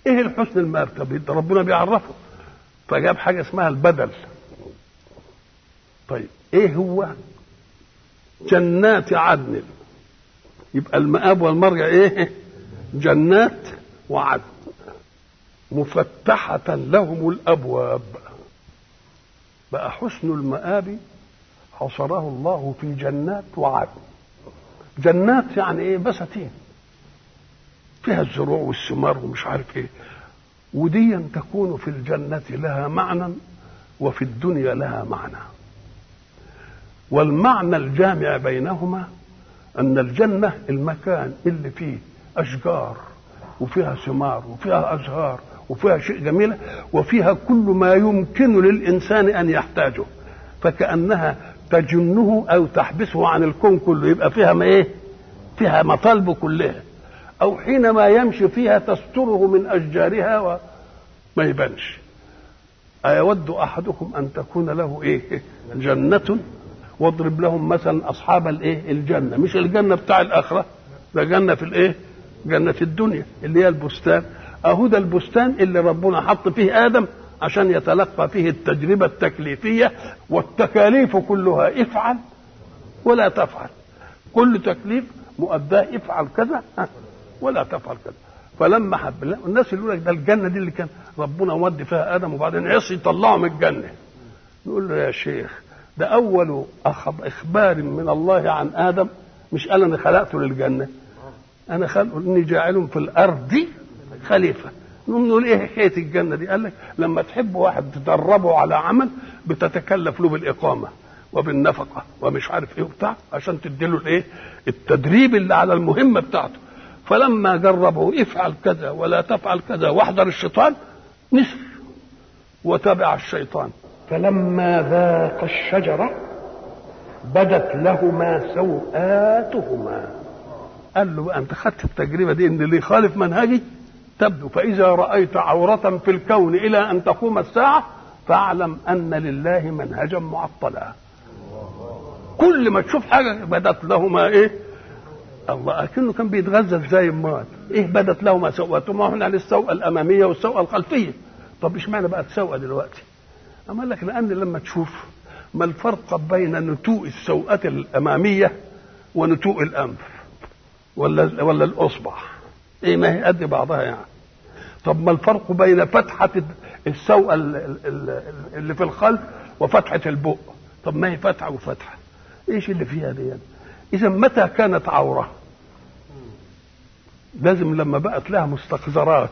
ايه الحسن المرتبه ده ربنا بيعرفه فجاب حاجه اسمها البدل طيب ايه هو جنات عدن يبقى المآب والمرجع ايه جنات وعدن مفتحة لهم الأبواب بقى حسن المآب حصره الله في جنات وعدن جنات يعني ايه بساتين فيها الزروع والثمار ومش عارف ايه وديا تكون في الجنة لها معنى وفي الدنيا لها معنى والمعنى الجامع بينهما أن الجنة المكان اللي فيه أشجار وفيها ثمار وفيها أزهار وفيها شيء جميلة وفيها كل ما يمكن للإنسان أن يحتاجه فكأنها تجنه أو تحبسه عن الكون كله يبقى فيها ما إيه؟ فيها مطالبه كلها أو حينما يمشي فيها تستره من أشجارها وما يبانش أيود أحدكم أن تكون له إيه؟ جنة واضرب لهم مثلا أصحاب الإيه؟ الجنة مش الجنة بتاع الآخرة ده جنة في الإيه؟ جنة الدنيا اللي هي البستان أهو ده البستان اللي ربنا حط فيه آدم عشان يتلقى فيه التجربة التكليفية والتكاليف كلها افعل ولا تفعل كل تكليف مؤداه افعل كذا ولا تفعل كذا فلما حب الناس اللي يقول لك ده الجنه دي اللي كان ربنا ودي فيها ادم وبعدين عصي يطلعه من الجنه نقول له يا شيخ ده اول اخبار من الله عن ادم مش قال انا خلقته للجنه انا خلقه اني جاعل في الارض خليفه نقوم نقول ايه حكايه الجنه دي قال لك لما تحب واحد تدربه على عمل بتتكلف له بالاقامه وبالنفقه ومش عارف ايه وبتاع عشان تديله الايه التدريب اللي على المهمه بتاعته فلما جربه افعل كذا ولا تفعل كذا واحذر الشيطان نسي وتبع الشيطان فلما ذاق الشجره بدت لهما سوآتهما قال له انت خدت التجربه دي ان اللي يخالف منهجي تبدو فإذا رأيت عورة في الكون إلى أن تقوم الساعة فاعلم أن لله منهجا معطلا كل ما تشوف حاجة بدت لهما إيه الله أكنه كان بيتغذى ازاي امال ايه بدت لهما سوءتهما هنا للسوءة الاماميه والسوءة الخلفيه طب اشمعنى بقت سوءة دلوقتي اما لك لان لما تشوف ما الفرق بين نتوء السوءة الاماميه ونتوء الانف ولا ولا الاصبع ايه ما هي قد بعضها يعني طب ما الفرق بين فتحة السوءة اللي في الخلف وفتحة البق طب ما هي فتحة وفتحة ايش اللي فيها دي يعني؟ اذا متى كانت عورة لازم لما بقت لها مستقذرات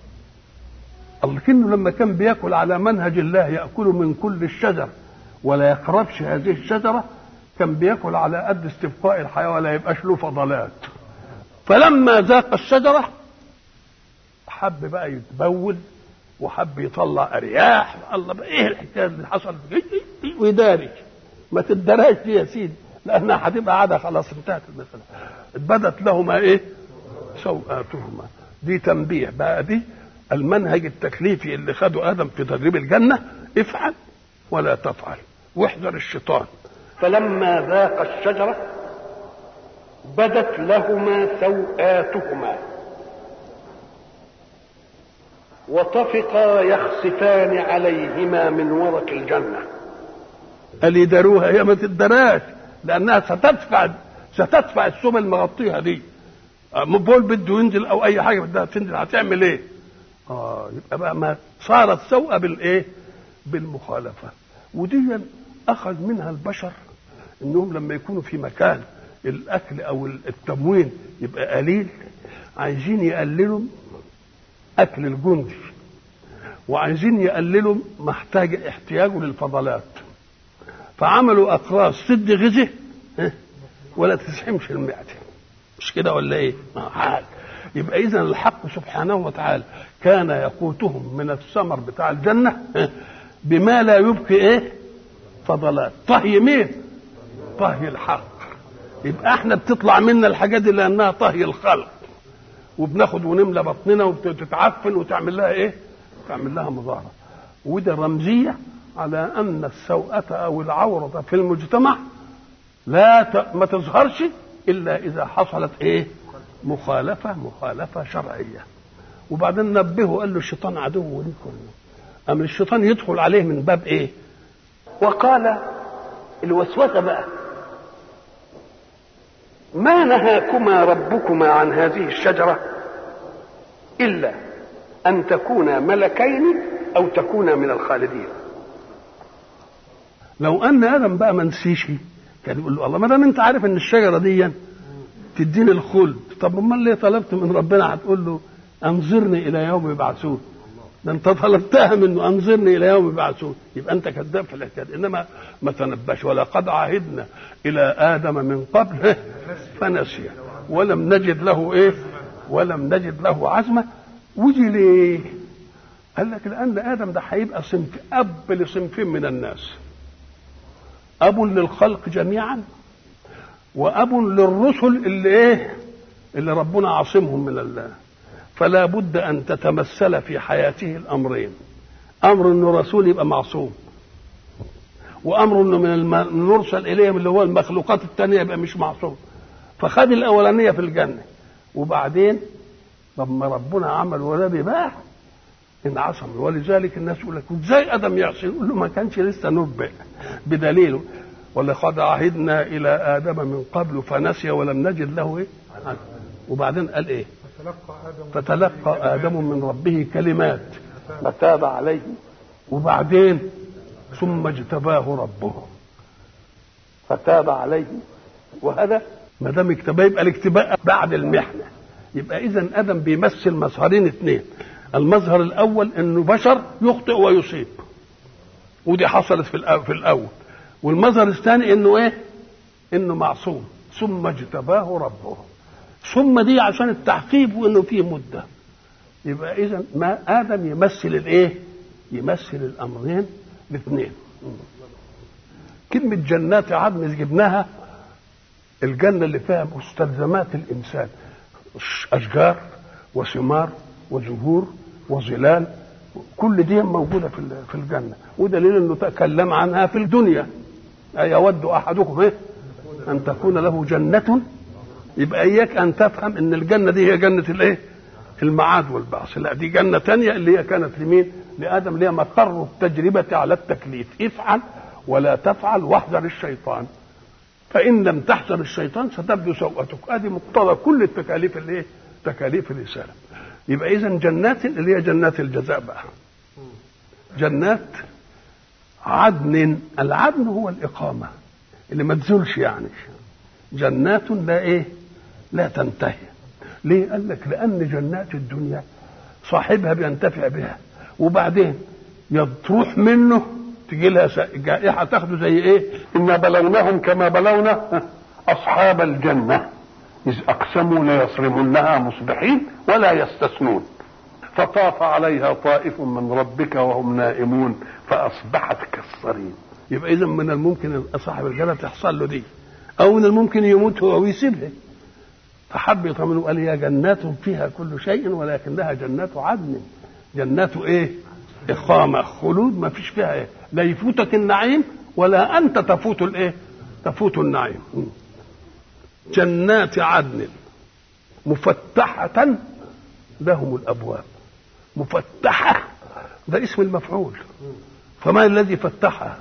لكنه لما كان بياكل على منهج الله ياكل من كل الشجر ولا يقربش هذه الشجره كان بياكل على قد استبقاء الحياه ولا يبقاش له فضلات فلما ذاق الشجرة حب بقى يتبول وحب يطلع أرياح الله بقى إيه الحكاية اللي حصل ويداري ما تدراش دي يا سيدي لأنها هتبقى عادة خلاص انتهت المسألة بدت لهما إيه سوءاتهما دي تنبيه بقى دي المنهج التكليفي اللي خده آدم في تدريب الجنة افعل ولا تفعل واحذر الشيطان فلما ذاق الشجره بدت لهما سوآتهما وطفقا يخسفان عليهما من ورق الجنة قال يداروها هي ما تدراش لأنها ستدفع ستدفع السم المغطيها دي بول بده ينزل أو أي حاجة بدها تنزل هتعمل إيه؟ آه يبقى بقى ما صارت سوءة بالإيه؟ بالمخالفة ودي أخذ منها البشر إنهم لما يكونوا في مكان الاكل او التموين يبقى قليل عايزين يقللوا اكل الجندي وعايزين يقللوا محتاج احتياجه للفضلات فعملوا اقراص سد غذاء ولا تسحمش المعده مش كده ولا ايه؟ حال يبقى اذا الحق سبحانه وتعالى كان يقوتهم من الثمر بتاع الجنه بما لا يبقي ايه؟ فضلات طهي مين؟ طهي الحق يبقى احنا بتطلع منا الحاجات دي لانها طهي الخلق وبناخد ونملى بطننا وتتعفن وتعمل لها ايه؟ تعمل لها مظاهره وده رمزيه على ان السوءة او العورة في المجتمع لا ت... ما تظهرش الا اذا حصلت ايه؟ مخالفة مخالفة شرعية وبعدين نبهه قال له الشيطان عدو لكم أما الشيطان يدخل عليه من باب إيه وقال الوسوسة بقى ما نهاكما ربكما عن هذه الشجرة إلا أن تكونا ملكين أو تكونا من الخالدين لو أن آدم بقى ما نسيش كان يقول له الله ما دام أنت عارف إن الشجرة دي تديني الخلد طب امال ليه طلبت من ربنا هتقول له انظرني الى يوم يبعثون ده انت طلبتها منه انظرني الى يوم يبعثون يبقى انت كذاب في الحكايه انما ما تنبش ولقد عهدنا الى ادم من قبل فنسي ولم نجد له ايه ولم نجد له عزمه ودي ليه قال لك لان ادم ده هيبقى صنف اب لصنفين من الناس اب للخلق جميعا واب للرسل اللي ايه اللي ربنا عاصمهم من الله فلا بد ان تتمثل في حياته الامرين امر انه رسول يبقى معصوم وامر انه من المرسل اليهم اللي هو المخلوقات الثانيه يبقى مش معصوم فخد الاولانيه في الجنه وبعدين لما ربنا عمل ولد بقى انعصم ولذلك الناس يقول لك ازاي ادم يعصي يقول له ما كانش لسه نبئ بدليله ولقد عهدنا الى ادم من قبل فنسي ولم نجد له ايه وبعدين قال ايه فتلقى ادم من ربه كلمات فتاب عليه وبعدين ثم اجتباه ربه فتاب عليه وهذا ما دام اكتباه يبقى الاكتباء بعد المحنه يبقى اذا ادم بيمثل مظهرين اثنين المظهر الاول انه بشر يخطئ ويصيب ودي حصلت في في الاول والمظهر الثاني انه ايه انه معصوم ثم اجتباه ربه ثم دي عشان التعقيب وانه فيه مده يبقى اذا ما ادم يمثل الايه يمثل الامرين الاثنين كلمة جنات عدن جبناها الجنة اللي فيها مستلزمات الإنسان أشجار وثمار وزهور وظلال كل دي موجودة في في الجنة ودليل أنه تكلم عنها في الدنيا أيود أحدكم إيه؟ أن تكون له جنة يبقى إياك أن تفهم أن الجنة دي هي جنة الإيه؟ المعاد والبعث لا دي جنة تانية اللي هي كانت لمين؟ لآدم اللي هي مقر التجربة على التكليف افعل ولا تفعل واحذر الشيطان فإن لم تحذر الشيطان ستبدو سوءتك ادي مقتضى كل التكاليف اللي ايه؟ تكاليف الرسالة يبقى إذا جنات اللي هي جنات الجزاء بقى جنات عدن العدن هو الإقامة اللي ما تزولش يعني جنات لا إيه لا تنتهي ليه قال لك لأن جنات الدنيا صاحبها بينتفع بها وبعدين تروح منه تجي لها جائحة تاخده زي ايه إنا بلوناهم كما بلونا أصحاب الجنة إذ أقسموا ليصرمنها مصبحين ولا يستثنون فطاف عليها طائف من ربك وهم نائمون فأصبحت كالصريم يبقى إذا من الممكن صاحب الجنة تحصل له دي أو من الممكن يموت هو ويسيبها فحب يطمنه قال هي جنات فيها كل شيء ولكنها جنات عدن جنات ايه إقامة خلود ما فيش فيها ايه لا يفوتك النعيم ولا أنت تفوت الايه تفوت النعيم جنات عدن مفتحة لهم الأبواب مفتحة ده اسم المفعول فما الذي فتحها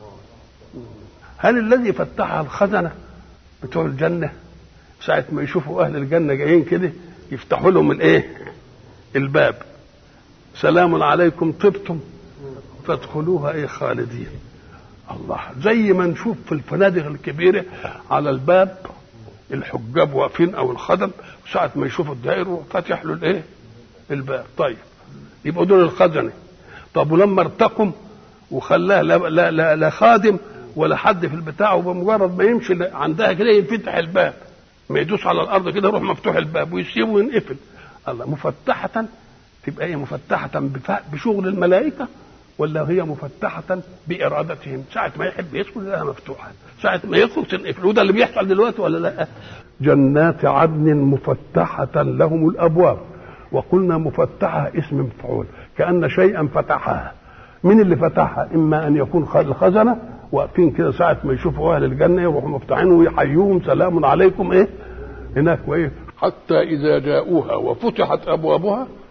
هل الذي فتحها الخزنة بتوع الجنة ساعة ما يشوفوا أهل الجنة جايين كده يفتحوا لهم الإيه؟ الباب سلام عليكم طبتم فادخلوها إيه خالدين الله زي ما نشوف في الفنادق الكبيرة على الباب الحجاب واقفين أو الخدم ساعة ما يشوفوا الدائر فاتح له الإيه؟ الباب طيب يبقوا دول الخزنة طب ولما ارتقم وخلاها لا, لا, لا, لا خادم ولا حد في البتاع وبمجرد ما يمشي عندها كده ينفتح الباب ما يدوس على الارض كده يروح مفتوح الباب ويسيبه وينقفل الله مفتحة تبقى هي مفتحة بشغل الملائكة ولا هي مفتحة بإرادتهم ساعة ما يحب يدخل لها مفتوحة ساعة ما يدخل تنقفل وده اللي بيحصل دلوقتي ولا لا جنات عدن مفتحة لهم الأبواب وقلنا مفتحة اسم مفعول كأن شيئا فتحها من اللي فتحها إما أن يكون الخزنة واقفين كده ساعة ما يشوفوا أهل الجنة يروحوا مفتحين ويحيوهم سلام عليكم إيه هناك وإيه حتى إذا جاءوها وفتحت أبوابها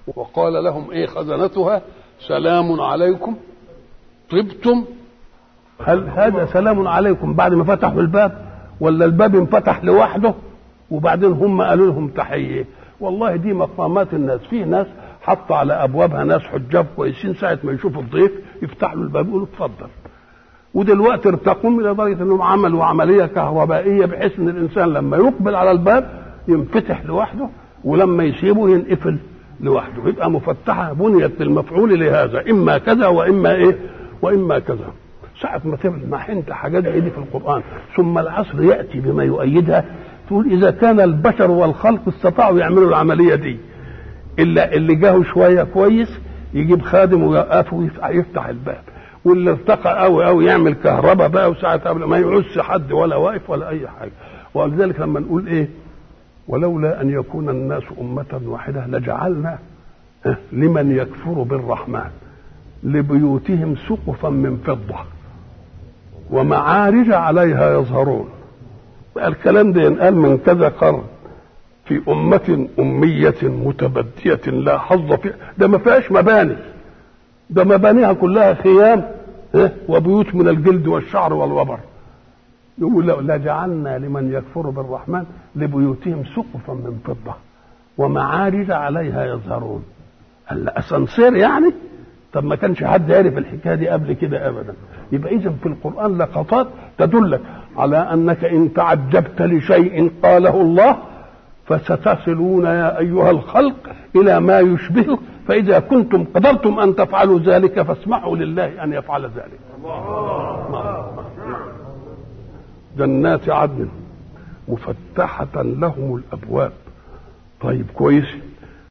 وقال لهم ايه خزنتها سلام عليكم طبتم هل هذا سلام عليكم بعد ما فتحوا الباب ولا الباب انفتح لوحده وبعدين هم قالوا لهم تحيه والله دي مقامات الناس في ناس حط على ابوابها ناس حجاب كويسين ساعه ما يشوفوا الضيف يفتح له الباب يقولوا اتفضل ودلوقتي ارتقوا الى درجه انهم عملوا عمليه كهربائيه بحيث ان الانسان لما يقبل على الباب ينفتح لوحده ولما يسيبه ينقفل لوحده يبقى مفتحه بنيت للمفعول لهذا اما كذا واما ايه واما كذا ساعة ما تسمع انت حاجات زي دي في القرآن ثم العصر يأتي بما يؤيدها تقول إذا كان البشر والخلق استطاعوا يعملوا العملية دي إلا اللي جاهوا شوية كويس يجيب خادم ويوقفه ويفتح الباب واللي ارتقى قوي قوي يعمل كهرباء بقى وساعة قبل ما يعس حد ولا واقف ولا أي حاجة ولذلك لما نقول إيه ولولا أن يكون الناس أمة واحدة لجعلنا لمن يكفر بالرحمن لبيوتهم سقفا من فضة ومعارج عليها يظهرون الكلام ده ينقال من كذا قرن في أمة أمية متبدية لا حظ فيها ده ما فيهاش مباني ده مبانيها كلها خيام وبيوت من الجلد والشعر والوبر يقول لا جعلنا لمن يكفر بالرحمن لبيوتهم سقفا من فضة ومعارج عليها يظهرون الأسانسير يعني طب ما كانش حد عرف الحكايه دي قبل كده ابدا يبقى اذا في القران لقطات تدلك على انك ان تعجبت لشيء قاله الله فستصلون يا ايها الخلق الى ما يشبهه فاذا كنتم قدرتم ان تفعلوا ذلك فاسمحوا لله ان يفعل ذلك جنات عدن مفتحة لهم الأبواب طيب كويس